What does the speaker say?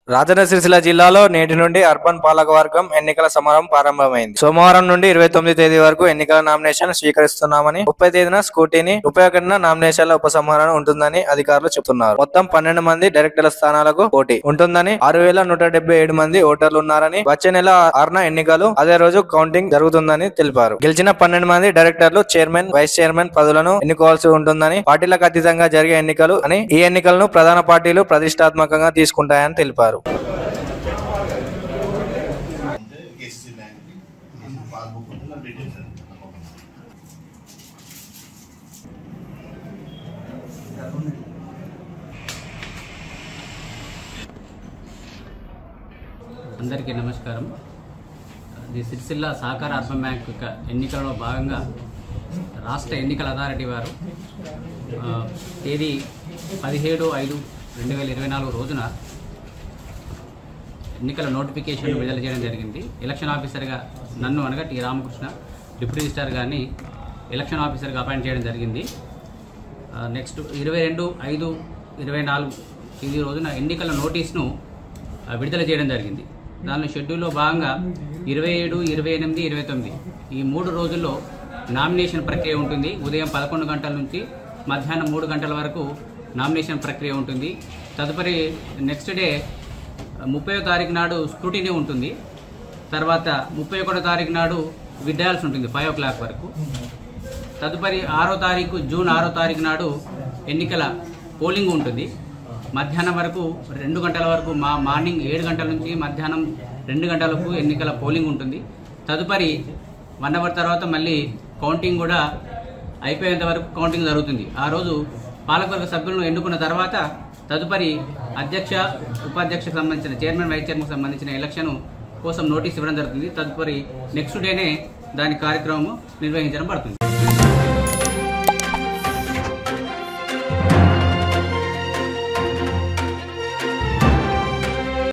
రాజన్న సిరిసిల్ల జిల్లాలో నేటి నుండి అర్బన్ పాలకవర్గం ఎన్నికల సమరం ప్రారంభమైంది సోమవారం నుండి ఇరవై తొమ్మిది తేదీ వరకు ఎన్నికల నామినేషన్ స్వీకరిస్తున్నామని ముప్పై తేదీన స్కూటీని ముప్పై ఒకటిన నామినేషన్ల ఉపసంహరణ ఉంటుందని అధికారులు చెబుతున్నారు మొత్తం పన్నెండు మంది డైరెక్టర్ల స్థానాలకు పోటీ ఉంటుందని ఆరు వేల నూట డెబ్బై ఏడు మంది ఓటర్లు ఉన్నారని వచ్చే నెల ఆరున ఎన్నికలు అదే రోజు కౌంటింగ్ జరుగుతుందని తెలిపారు గెలిచిన పన్నెండు మంది డైరెక్టర్లు చైర్మన్ వైస్ చైర్మన్ పదవులను ఎన్నుకోవాల్సి ఉంటుందని పార్టీలకు అతీతంగా జరిగే ఎన్నికలు అని ఈ ఎన్నికలను ప్రధాన పార్టీలు ప్రతిష్టాత్మకంగా తీసుకుంటాయని తెలిపారు ఎస్సీ బ్యాంక్ పాస్బుక్ ఉంటుంది డీటెయిల్స్ అందరికీ నమస్కారం ది సిరిసిల్ల సహకార అర్బన్ బ్యాంక్ యొక్క ఎన్నికలలో భాగంగా రాష్ట్ర ఎన్నికల అథారిటీ వారు ఆ, తేదీ పదిహేడు ఐదు రెండు వేల ఇరవై నాలుగు రోజున ఎన్నికల నోటిఫికేషన్ విడుదల చేయడం జరిగింది ఎలక్షన్ ఆఫీసర్గా నన్ను అనగా టి రామకృష్ణ డిప్యూటీ రిజిస్టార్ గారిని ఎలక్షన్ ఆఫీసర్గా అపాయింట్ చేయడం జరిగింది ఆ, నెక్స్ట్ ఇరవై రెండు ఐదు ఇరవై నాలుగు తేదీ రోజున ఎన్నికల నోటీస్ను ఆ, విడుదల చేయడం జరిగింది దానిలో షెడ్యూల్లో భాగంగా ఇరవై ఏడు ఇరవై ఎనిమిది ఇరవై తొమ్మిది ఈ మూడు రోజుల్లో నామినేషన్ ప్రక్రియ ఉంటుంది ఉదయం పదకొండు గంటల నుంచి మధ్యాహ్నం మూడు గంటల వరకు నామినేషన్ ప్రక్రియ ఉంటుంది తదుపరి నెక్స్ట్ డే ముప్పై తారీఖు నాడు స్క్రూటినీ ఉంటుంది తర్వాత ముప్పై ఒకటో తారీఖు నాడు విడ్డాల్సి ఉంటుంది ఫైవ్ ఓ క్లాక్ వరకు తదుపరి ఆరో తారీఖు జూన్ ఆరో తారీఖు నాడు ఎన్నికల పోలింగ్ ఉంటుంది మధ్యాహ్నం వరకు రెండు గంటల వరకు మా మార్నింగ్ ఏడు గంటల నుంచి మధ్యాహ్నం రెండు గంటలకు ఎన్నికల పోలింగ్ ఉంటుంది తదుపరి వన్ అవర్ తర్వాత మళ్ళీ కౌంటింగ్ కూడా అయిపోయేంత వరకు కౌంటింగ్ జరుగుతుంది ఆ రోజు పాలకవర్గ సభ్యులను ఎన్నుకున్న తర్వాత తదుపరి అధ్యక్ష ఉపాధ్యక్షకు సంబంధించిన చైర్మన్ వైస్ చైర్మన్కి సంబంధించిన ఎలక్షన్ కోసం నోటీస్ ఇవ్వడం జరుగుతుంది తదుపరి నెక్స్ట్ డేనే దాని కార్యక్రమం నిర్వహించడం పడుతుంది